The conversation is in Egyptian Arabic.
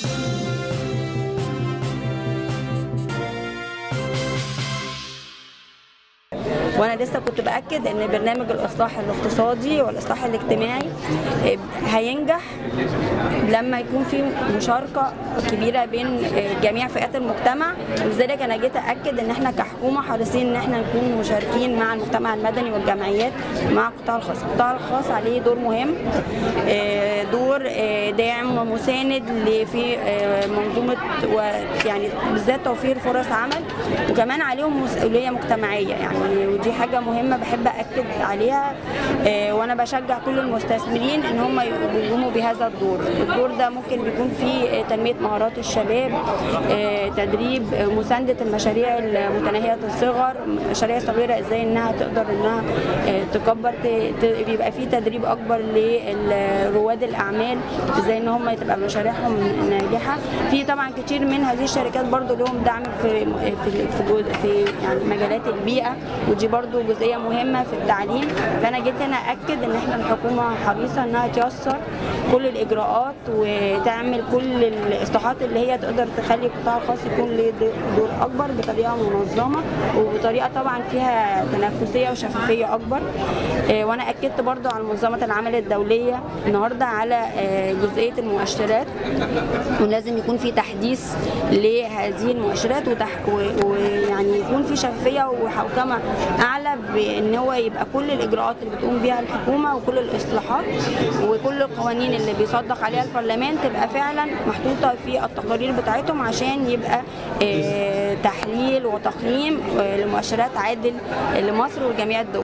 وانا لسه كنت باكد ان برنامج الاصلاح الاقتصادي والاصلاح الاجتماعي هينجح لما يكون في مشاركه كبيره بين جميع فئات المجتمع ولذلك انا جيت اكد ان احنا كحكومه حريصين ان احنا نكون مشاركين مع المجتمع المدني والجمعيات مع القطاع الخاص القطاع الخاص عليه دور مهم دور داعم ومساند في منظومه ويعني بالذات توفير فرص عمل وكمان عليهم مسؤوليه مجتمعيه يعني ودي حاجه مهمه بحب اكد عليها وانا بشجع كل المستثمرين ان هم يقوموا بهذا الدور الدور ده ممكن بيكون فيه تنميه مهارات الشباب تدريب مسانده المشاريع المتناهيه الصغر مشاريع صغيره ازاي انها تقدر انها تكبر بيبقى فيه تدريب اكبر لرواد الاعمال ازاي ان هم تبقى مشاريعهم ناجحه في طبعا كتير من هذه الشركات برضو لهم دعم في في في, في يعني مجالات البيئه ودي برضو جزئيه مهمه في التعليم فانا جيت هنا اكد ان احنا الحكومه حريصه انها تيسر كل الاجراءات وتعمل كل الاصلاحات اللي هي تقدر تخلي القطاع الخاص يكون له دور اكبر بطريقه منظمه وبطريقه طبعا فيها تنافسيه وشفافيه اكبر وانا اكدت برضو على منظمه العمل الدوليه النهارده على جزئيه المؤشرات ولازم يكون في تحديث لهذه المؤشرات ويعني يكون في شفافيه وحوكمه اعلى بان هو يبقى كل الاجراءات اللي بتقوم بها الحكومه وكل الاصلاحات وكل القوانين اللي بيصدق عليها البرلمان تبقى فعلا محطوطه في التقارير بتاعتهم عشان يبقى تحليل وتقييم لمؤشرات عادل لمصر وجميع الدول